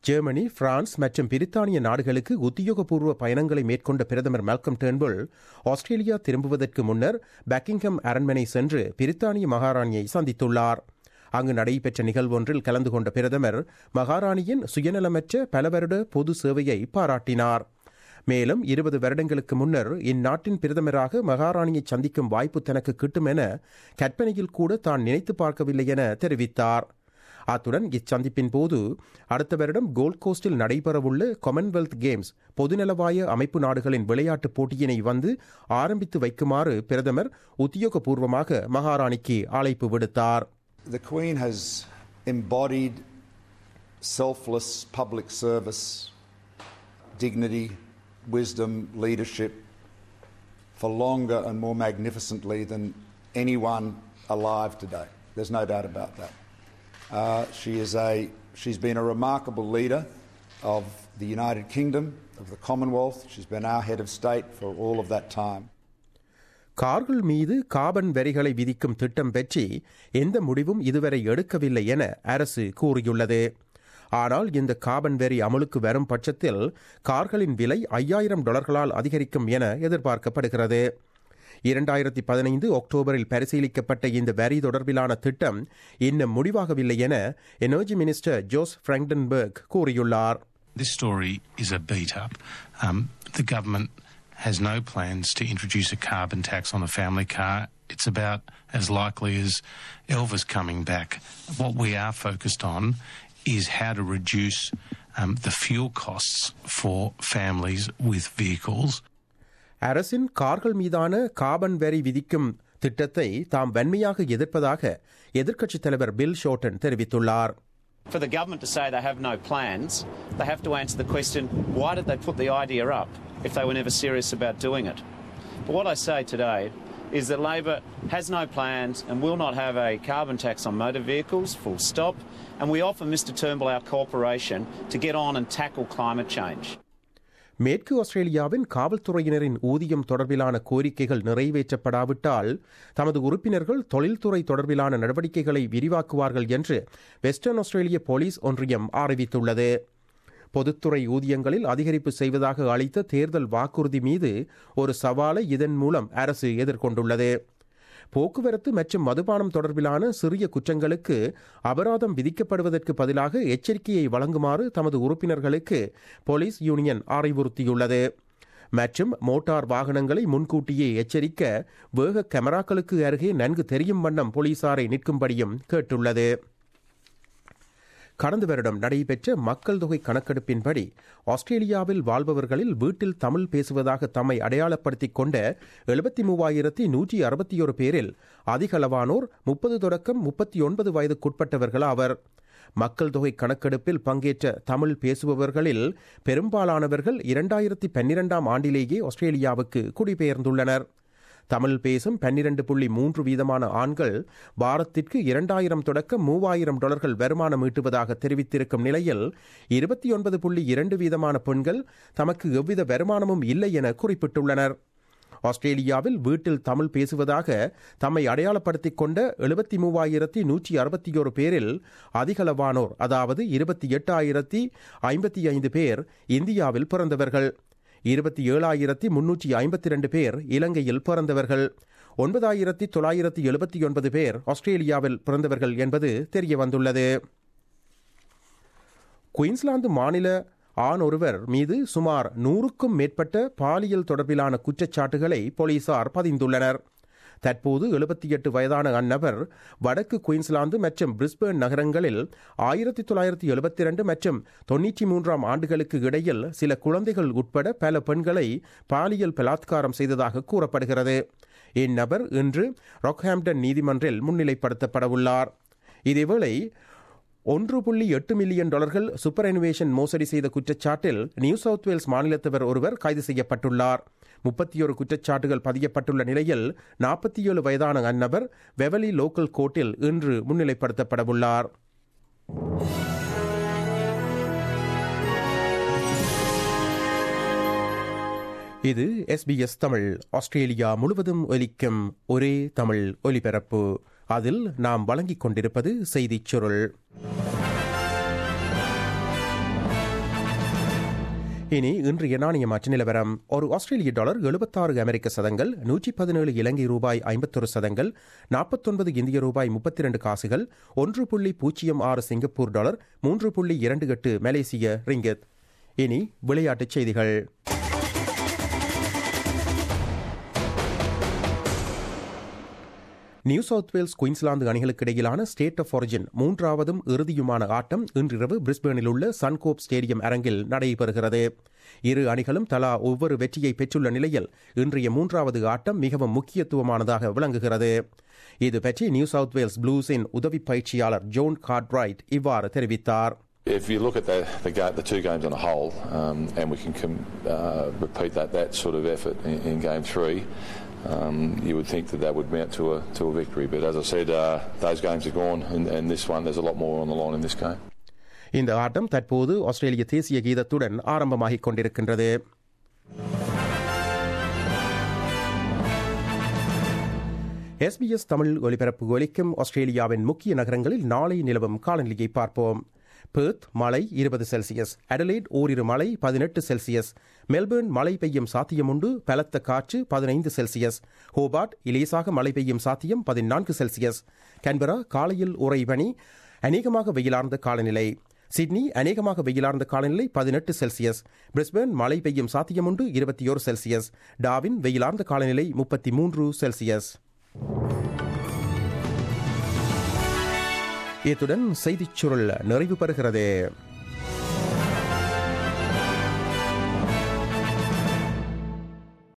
Germany France மற்றும் பிரித்தானிய நாடுகளுக்கு உத்தியோகபூர்வ பயணங்களை மேற்கொண்ட பிரதமர் மால்கம் டேர்ன்புல் ஆஸ்திரேலியா திரும்புவதற்கு முன்னர் பக்கிங்ஹம் அரண்மனை சென்று பிரித்தானிய மகாராணியை சந்தித்துள்ளார் அங்கு நடைபெற்ற நிகழ்வொன்றில் கலந்து கொண்ட பிரதமர் மகாராணியின் சுயநலமற்ற பல வருட பொது சேவையை பாராட்டினார் மேலும் இருபது வருடங்களுக்கு முன்னர் இந்நாட்டின் பிரதமராக மகாராணியை சந்திக்கும் வாய்ப்பு தனக்கு கிட்டும் என கற்பனையில் கூட தான் நினைத்து பார்க்கவில்லை என தெரிவித்தார் அத்துடன் இச்சந்திப்பின் போது அடுத்த வருடம் கோல்ட் கோஸ்டில் நடைபெறவுள்ள காமன்வெல்த் கேம்ஸ் பொதுநலவாய அமைப்பு நாடுகளின் விளையாட்டுப் போட்டியினை வந்து ஆரம்பித்து வைக்குமாறு பிரதமர் உத்தியோகபூர்வமாக மகாராணிக்கு அழைப்பு விடுத்தார் The Queen has embodied selfless public service, dignity, wisdom, leadership for longer and more magnificently than anyone alive today. There's no doubt about that. Uh, she is a, she's been a remarkable leader of the United Kingdom, of the Commonwealth. She's been our head of state for all of that time. கார்கள் மீது carbon வரிகளை விதிக்கும் திட்டம் பற்றி எந்த முடிவும் இதுவரை எடுக்கவில்லை என அரசு கூறியுள்ளது ஆனால் இந்த காபன் வரி அமலுக்கு வரும் பட்சத்தில் கார்களின் விலை ஐயாயிரம் டாலர்களால் அதிகரிக்கும் என எதிர்பார்க்கப்படுகிறது இரண்டாயிரத்தி பதினைந்து அக்டோபரில் பரிசீலிக்கப்பட்ட இந்த வரி தொடர்பிலான திட்டம் இன்னும் முடிவாகவில்லை என எனர்ஜி மினிஸ்டர் ஜோஸ் பிராங்டன்பர்க் கூறியுள்ளார் This story is a beat up. Um, the government has no plans to introduce a carbon tax on a family car. It's about as likely as Elvis coming back. What we are focused on is how to reduce um, the fuel costs for families with vehicles. அரசின் கார்கள் மீதான carbon வரி விதிக்கும் திட்டத்தை தாம் வன்மையாக எதிர்ப்பதாக எதிர்க்கட்சித் தலைவர் பில் ஷோட்டன் தெரிவித்துள்ளார் For the government to say they have no plans, they have to answer the question why did they put the idea up if they were never serious about doing it? But what I say today is that Labor has no plans and will not have a carbon tax on motor vehicles, full stop, and we offer Mr Turnbull our cooperation to get on and tackle climate change. மேற்கு ஆஸ்திரேலியாவின் காவல்துறையினரின் ஊதியம் தொடர்பிலான கோரிக்கைகள் நிறைவேற்றப்படாவிட்டால் தமது உறுப்பினர்கள் தொழில்துறை தொடர்பிலான நடவடிக்கைகளை விரிவாக்குவார்கள் என்று வெஸ்டர்ன் ஆஸ்திரேலிய போலீஸ் ஒன்றியம் அறிவித்துள்ளது பொதுத்துறை ஊதியங்களில் அதிகரிப்பு செய்வதாக அளித்த தேர்தல் வாக்குறுதி மீது ஒரு சவாலை இதன் மூலம் அரசு எதிர்கொண்டுள்ளது போக்குவரத்து மற்றும் மதுபானம் தொடர்பிலான சிறிய குற்றங்களுக்கு அபராதம் விதிக்கப்படுவதற்கு பதிலாக எச்சரிக்கையை வழங்குமாறு தமது உறுப்பினர்களுக்கு போலீஸ் யூனியன் அறிவுறுத்தியுள்ளது மற்றும் மோட்டார் வாகனங்களை முன்கூட்டியே எச்சரிக்க வேக கேமராக்களுக்கு அருகே நன்கு தெரியும் வண்ணம் போலீசாரை நிற்கும்படியும் கேட்டுள்ளது கடந்த வருடம் நடைபெற்ற மக்கள் தொகை கணக்கெடுப்பின்படி ஆஸ்திரேலியாவில் வாழ்பவர்களில் வீட்டில் தமிழ் பேசுவதாக தம்மை அடையாளப்படுத்திக் கொண்ட எழுபத்தி மூவாயிரத்தி நூற்றி அறுபத்தி ஒரு பேரில் அதிகளவானோர் முப்பது தொடக்கம் முப்பத்தி ஒன்பது வயதுக்குட்பட்டவர்கள் ஆவர் மக்கள் தொகை கணக்கெடுப்பில் பங்கேற்ற தமிழ் பேசுபவர்களில் பெரும்பாலானவர்கள் இரண்டாயிரத்தி பன்னிரெண்டாம் ஆண்டிலேயே ஆஸ்திரேலியாவுக்கு குடிபெயர்ந்துள்ளனர் தமிழ் பேசும் பன்னிரண்டு புள்ளி மூன்று வீதமான ஆண்கள் வாரத்திற்கு இரண்டாயிரம் தொடக்கம் மூவாயிரம் டாலர்கள் வருமானம் ஈட்டுவதாக தெரிவித்திருக்கும் நிலையில் இருபத்தி ஒன்பது புள்ளி இரண்டு வீதமான பெண்கள் தமக்கு எவ்வித வருமானமும் இல்லை என குறிப்பிட்டுள்ளனர் ஆஸ்திரேலியாவில் வீட்டில் தமிழ் பேசுவதாக தம்மை அடையாளப்படுத்திக் கொண்ட எழுபத்தி மூவாயிரத்தி நூற்றி அறுபத்தி ஒரு பேரில் அதிகளவானோர் அதாவது இருபத்தி எட்டாயிரத்தி ஐம்பத்தி ஐந்து பேர் இந்தியாவில் பிறந்தவர்கள் இருபத்தி ஏழாயிரத்தி முன்னூற்றி ஐம்பத்தி ரெண்டு பேர் இலங்கையில் பிறந்தவர்கள் ஒன்பதாயிரத்தி தொள்ளாயிரத்தி எழுபத்தி ஒன்பது பேர் ஆஸ்திரேலியாவில் பிறந்தவர்கள் என்பது தெரிய வந்துள்ளது குயின்ஸ்லாந்து மாநில ஆண் ஒருவர் மீது சுமார் நூறுக்கும் மேற்பட்ட பாலியல் தொடர்பிலான குற்றச்சாட்டுகளை போலீசார் பதிந்துள்ளனர் தற்போது எழுபத்தி எட்டு வயதான அந்நபர் வடக்கு குயின்ஸ்லாந்து மற்றும் பிரிஸ்பேர்ன் நகரங்களில் ஆயிரத்தி தொள்ளாயிரத்தி எழுபத்தி இரண்டு மற்றும் தொன்னூற்றி மூன்றாம் ஆண்டுகளுக்கு இடையில் சில குழந்தைகள் உட்பட பல பெண்களை பாலியல் பலாத்காரம் செய்ததாக கூறப்படுகிறது இந்நபர் இன்று ராக்ஹாம்டன் நீதிமன்றில் முன்னிலைப்படுத்தப்படவுள்ளார் இதேவேளை ஒன்று புள்ளி எட்டு மில்லியன் டாலர்கள் சூப்பர் அனிவேஷன் மோசடி செய்த குற்றச்சாட்டில் நியூ சவுத் வேல்ஸ் மாநிலத்தவர் ஒருவர் கைது செய்யப்பட்டுள்ளார் முப்பத்தி ஒரு குற்றச்சாட்டுகள் பதியப்பட்டுள்ள நிலையில் நாற்பத்தி ஏழு வயதான அந்நபர் வெவலி லோக்கல் கோர்ட்டில் இன்று முன்னிலைப்படுத்தப்படவுள்ளார் இது எஸ்பிஎஸ் தமிழ் ஆஸ்திரேலியா முழுவதும் ஒலிக்கும் ஒரே தமிழ் ஒலிபரப்பு அதில் நாம் வழங்கிக் கொண்டிருப்பது செய்திச் சுருள் இனி இன்றைய நாணய மாற்று நிலவரம் ஒரு ஆஸ்திரேலிய டாலர் எழுபத்தாறு அமெரிக்க சதங்கள் நூற்றி பதினேழு இலங்கை ரூபாய் ஐம்பத்தொரு சதங்கள் நாற்பத்தொன்பது இந்திய ரூபாய் முப்பத்தி இரண்டு காசுகள் ஒன்று புள்ளி பூஜ்ஜியம் ஆறு சிங்கப்பூர் டாலர் மூன்று புள்ளி இரண்டு எட்டு மலேசிய ரிங்கத் இனி விளையாட்டுச் செய்திகள் நியூ சவுத் வேல்ஸ் குயின்ஸ்லாந்து அணிகளுக்கு இடையிலான ஸ்டேட் ஆஃப் ஒரிஜின் மூன்றாவதும் இறுதியுமான ஆட்டம் இன்றிரவு பிரிஸ்பேனில் உள்ள சன்கோப் ஸ்டேடியம் அரங்கில் நடைபெறுகிறது இரு அணிகளும் தலா ஒவ்வொரு வெற்றியை பெற்றுள்ள நிலையில் இன்றைய மூன்றாவது ஆட்டம் மிகவும் முக்கியத்துவமானதாக விளங்குகிறது இது பற்றி நியூ சவுத் வேல்ஸ் ப்ளூஸின் உதவி பயிற்சியாளர் ஜோன் கார்ட்ரைட் இவ்வாறு தெரிவித்தார் If you look at the, the, ga- the two games on a whole, um, and we can com- uh, repeat that, that sort of effort in, in game three, um, you would think that that would mount to a, to a victory. But as I said, uh, those games are gone, and, and this one, there's a lot more on the line in this game. இந்த ஆட்டம் தற்போது ஆஸ்திரேலிய தேசிய கீதத்துடன் ஆரம்பமாகிக் கொண்டிருக்கின்றது SBS Tamil ஒலிபரப்பு ஒலிக்கும் ஆஸ்திரேலியாவின் முக்கிய நகரங்களில் நாளை நிலவும் காலநிலையை பார்ப்போம் பெர்த் மழை இருபது செல்சியஸ் அடலைட் ஓரிரு மழை பதினெட்டு செல்சியஸ் மெல்பர்ன் மழை பெய்யும் சாத்தியமுண்டு பலத்த காற்று பதினைந்து செல்சியஸ் ஹோபார்ட் இலேசாக மழை பெய்யும் சாத்தியம் பதினான்கு செல்சியஸ் கேன்பரா காலையில் உறைபனி அநேகமாக வெயிலார்ந்த காலநிலை சிட்னி அநேகமாக வெயிலார்ந்த காலநிலை பதினெட்டு செல்சியஸ் பிரிஸ்பேன் மழை பெய்யும் சாத்தியமுண்டு இருபத்தி ஒரு செல்சியஸ் டாவின் வெயிலார்ந்த காலநிலை முப்பத்தி மூன்று செல்சியஸ் இத்துடன் செய்திச் சுருள் நிறைவு பெறுகிறது